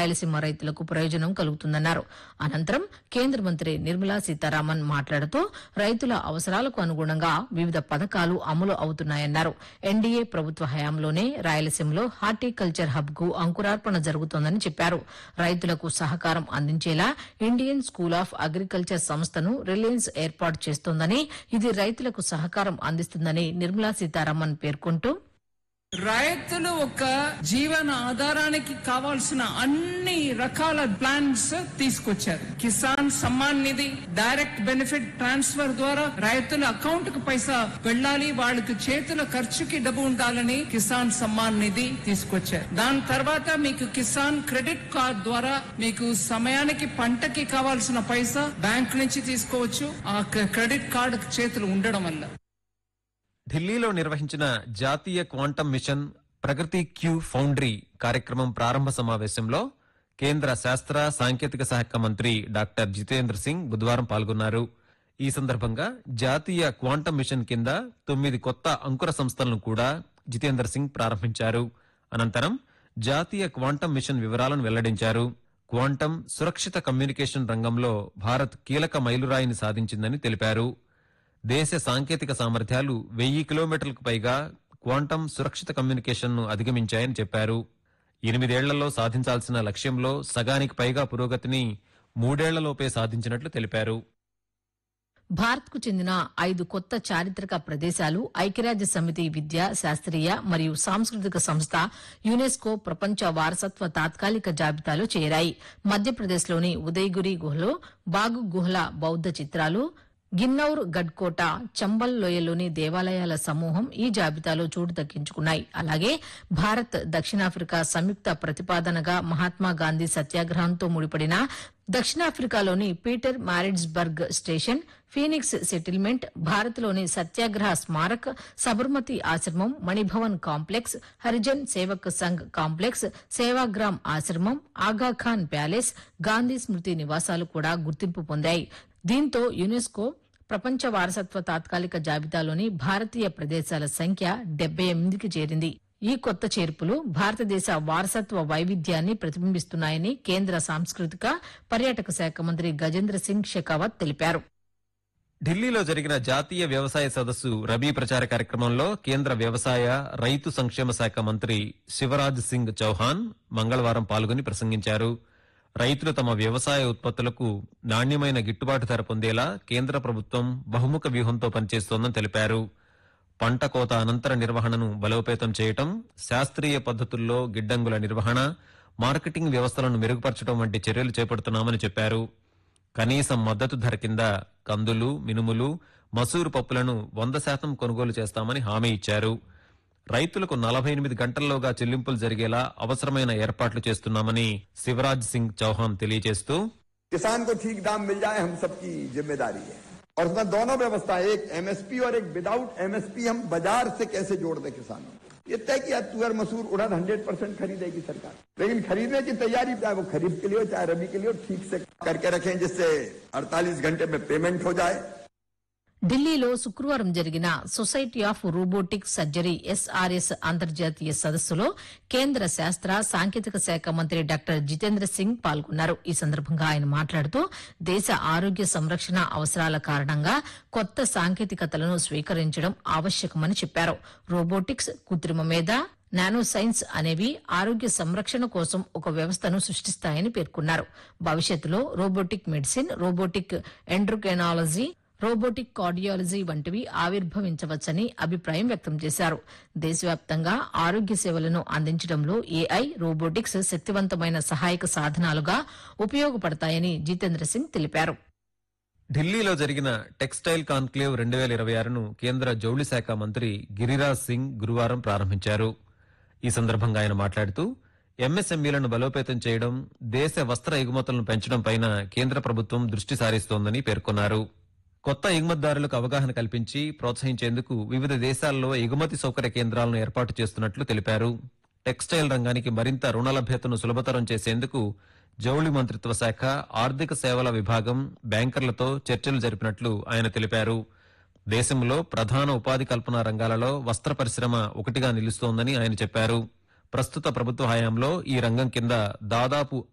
రాయలసీమ రైతులకు ప్రయోజనం కలుగుతుందన్నారు అనంతరం కేంద్ర మంత్రి నిర్మలా సీతారామన్ మాట్లాడుతూ రైతుల అవసరాలకు అనుగుణంగా వివిధ పథకాలు అమలు అవుతున్నాయన్నారు ఎన్డీఏ ప్రభుత్వ హయాంలోనే రాయలసీమలో హార్టికల్చర్ హబ్ కు అంకురార్పణ జరుగుతోందని చెప్పారు రైతులకు సహకారం అందించేలా ఇండియన్ స్కూల్ ఆఫ్ అగ్రికల్చర్ సంస్థను రిలయన్స్ ఏర్పాటు చేస్తోందని ఇది రైతులకు సహకారం అందిస్తుందని నిర్మలా సీతారామన్ పేర్కొంటూ రైతులు ఒక జీవన ఆధారానికి కావాల్సిన అన్ని రకాల ప్లాన్స్ తీసుకొచ్చారు Kisan Samman Nidhi direct benefit transfer ద్వారా రైతుల అకౌంట్ కు పైసా వెళ్ళాలి వాళ్ళకి చేతుల ఖర్చుకి డబ్బు ఉండాలని కిసాన్ సమ్మాన్ నిధి తీసుకొచ్చారు దాని తర్వాత మీకు కిసాన్ క్రెడిట్ కార్డ్ ద్వారా మీకు సమయానికి పంటకి కావాల్సిన పైసా బ్యాంక్ నుంచి తీసుకోవచ్చు ఆ క్రెడిట్ కార్డు చేతులు ఉండడం వల్ల ఢిల్లీలో నిర్వహించిన జాతీయ క్వాంటం మిషన్ ప్రగతి క్యూ ఫౌండరీ కార్యక్రమం ప్రారంభ సమావేశంలో కేంద్ర శాస్త్ర సాంకేతిక శాఖ మంత్రి డాక్టర్ జితేంద్ర సింగ్ బుధవారం పాల్గొన్నారు ఈ సందర్భంగా జాతీయ క్వాంటం మిషన్ కింద తొమ్మిది కొత్త అంకుర సంస్థలను కూడా జితేంద్ర సింగ్ ప్రారంభించారు అనంతరం జాతీయ క్వాంటం మిషన్ వివరాలను వెల్లడించారు క్వాంటం సురక్షిత కమ్యూనికేషన్ రంగంలో భారత్ కీలక మైలురాయిని సాధించిందని తెలిపారు దేశ సాంకేతిక సామర్థ్యాలు వెయ్యి కిలోమీటర్లకు పైగా క్వాంటం సురక్షిత కమ్యూనికేషన్ను అధిగమించాయని చెప్పారు ఎనిమిదేళ్లలో సాధించాల్సిన లక్ష్యంలో సగానికి పైగా పురోగతిని మూడేళ్లలోపే సాధించినట్లు తెలిపారు భారత్కు చెందిన ఐదు కొత్త చారిత్రక ప్రదేశాలు ఐక్యరాజ్య సమితి విద్య శాస్త్రీయ మరియు సాంస్కృతిక సంస్థ యునెస్కో ప్రపంచ వారసత్వ తాత్కాలిక జాబితాలో చేరాయి మధ్యప్రదేశ్లోని ఉదయగిరి గుహలో బాగు గుహల బౌద్ధ చిత్రాలు గిన్నౌర్ గడ్కోట చంబల్ లోయలోని దేవాలయాల సమూహం ఈ జాబితాలో చోటు దక్కించుకున్నాయి అలాగే భారత్ దక్షిణాఫ్రికా సంయుక్త ప్రతిపాదనగా మహాత్మా గాంధీ సత్యాగ్రహంతో ముడిపడిన దక్షిణాఫ్రికాలోని Pietermaritzburg station Phoenix settlement భారత్లోని సత్యాగ్రహ స్మారక్ సబర్మతి ఆశ్రమం మణిభవన్ కాంప్లెక్స్ హరిజన్ సేవక్ సంఘ్ కాంప్లెక్స్ సేవాగ్రామ్ ఆశ్రమం ఆగాఖాన్ ప్యాలెస్ గాంధీ స్మృతి నివాసాలు కూడా గుర్తింపు పొందాయి దీంతో యునెస్కో ప్రపంచ వారసత్వ తాత్కాలిక జాబితాలోని భారతీయ ప్రదేశాల సంఖ్య డెబ్బై ఎనిమిదికి చేరింది ఈ కొత్త చేర్పులు భారతదేశ వారసత్వ వైవిధ్యాన్ని ప్రతిబింబిస్తున్నాయని కేంద్ర సాంస్కృతిక పర్యాటక శాఖ మంత్రి గజేంద్ర సింగ్ షెకావత్ తెలిపారు ఢిల్లీలో జరిగిన జాతీయ వ్యవసాయ సదస్సు రబీ ప్రచార కార్యక్రమంలో కేంద్ర వ్యవసాయ రైతు సంక్షేమ శాఖ మంత్రి శివరాజ్ సింగ్ చౌహాన్ మంగళవారం పాల్గొని ప్రసంగించారు రైతులు తమ వ్యవసాయ ఉత్పత్తులకు నాణ్యమైన గిట్టుబాటు ధర పొందేలా కేంద్ర ప్రభుత్వం బహుముఖ వ్యూహంతో పనిచేస్తోందని తెలిపారు పంట కోత అనంతర నిర్వహణను బలోపేతం చేయటం శాస్త్రీయ పద్ధతుల్లో గిడ్డంగుల నిర్వహణ మార్కెటింగ్ వ్యవస్థలను మెరుగుపరచడం వంటి చర్యలు చేపడుతున్నామని చెప్పారు కనీస మద్దతు ధర కింద కందులు మినుములు మసూరు పప్పులను వంద శాతం కొనుగోలు చేస్తామని హామీ ఇచ్చారు రైతులకు నలభై ఎనిమిది గంటల్లోగా చెల్లింపులు జరిగేలా అవసరమైన ఏర్పాట్లు చేస్తున్నామని శివరాజ్ సింగ్ చౌహాన్ తెలియజేస్తూ किसान को ठीक दाम मिल जाए हम सबकी जिम्मेदारी है और उसमें दोनों व्यवस्था है, एक एमएसपी और एक विदाउट एमएसपी हम बाजार से कैसे जोड़ दें किसानों को। ये तय किया तुअर मसूर उड़द हंड्रेड परसेंट खरीदेगी सरकार लेकिन खरीदने की तैयारी चाहे वो खरीद के लिए हो चाहे रबी के लिए हो ठीक से करके रखें जिससे 48 घंटे में पेमेंट हो जाए ఢిల్లీలో శుక్రవారం జరిగిన society of robotic surgery SRS అంతర్జాతీయ సదస్సులో కేంద్ర శాస్త్ర సాంకేతిక శాఖ మంత్రి డాక్టర్ జితేంద్ర సింగ్ పాల్గొన్నారు ఈ సందర్భంగా ఆయన మాట్లాడుతూ దేశ ఆరోగ్య సంరక్షణ అవసరాల కారణంగా కొత్త సాంకేతికతలను స్వీకరించడం ఆవశ్యకమని చెప్పారు రోబోటిక్స్ కృత్రిమ మేధ నానో సైన్స్ అనేవి ఆరోగ్య సంరక్షణ కోసం ఒక వ్యవస్థను సృష్టిస్తాయని పేర్కొన్నారు భవిష్యత్తులో robotic medicine robotic endocrinology robotic cardiology వంటివి ఆవిర్భవించవచ్చని అభిప్రాయం వ్యక్తం చేశారు దేశవ్యాప్తంగా ఆరోగ్య సేవలను అందించడంలో ఏఐ రోబోటిక్స్ శక్తివంతమైన సహాయక సాధనాలుగా ఉపయోగపడతాయని జితేంద్ర సింగ్ తెలిపారు ఢిల్లీలో జరిగిన టెక్స్టైల్ కాన్క్లేవ్ రెండు వేల ఇరవై ఆరును కేంద్ర జౌళి శాఖ మంత్రి గిరిరాజ్ సింగ్ గురువారం ప్రారంభించారు ఈ సందర్భంగా ఆయన మాట్లాడుతూ ఎంఎస్ఎంఈలను బలోపేతం చేయడం దేశ వస్త్ర ఎగుమతులను పెంచడం పైన కేంద్ర ప్రభుత్వం దృష్టి సారిస్తోందని పేర్కొన్నారు కొత్త ఎగుమతిదారులకు అవగాహన కల్పించి ప్రోత్సహించేందుకు వివిధ దేశాల్లో ఎగుమతి సౌకర్య కేంద్రాలను ఏర్పాటు చేస్తున్నట్లు తెలిపారు టెక్స్టైల్ రంగానికి మరింత రుణ లభ్యతను సులభతరం చేసేందుకు జౌళి మంత్రిత్వ శాఖ ఆర్థిక సేవల విభాగం బ్యాంకర్లతో చర్చలు జరిపినట్లు ఆయన తెలిపారు దేశంలో ప్రధాన ఉపాధి కల్పన రంగాలలో వస్త్ర పరిశ్రమ ఒకటిగా నిలుస్తోందని ఆయన చెప్పారు ప్రస్తుత ప్రభుత్వ హయాంలో ఈ రంగం కింద దాదాపు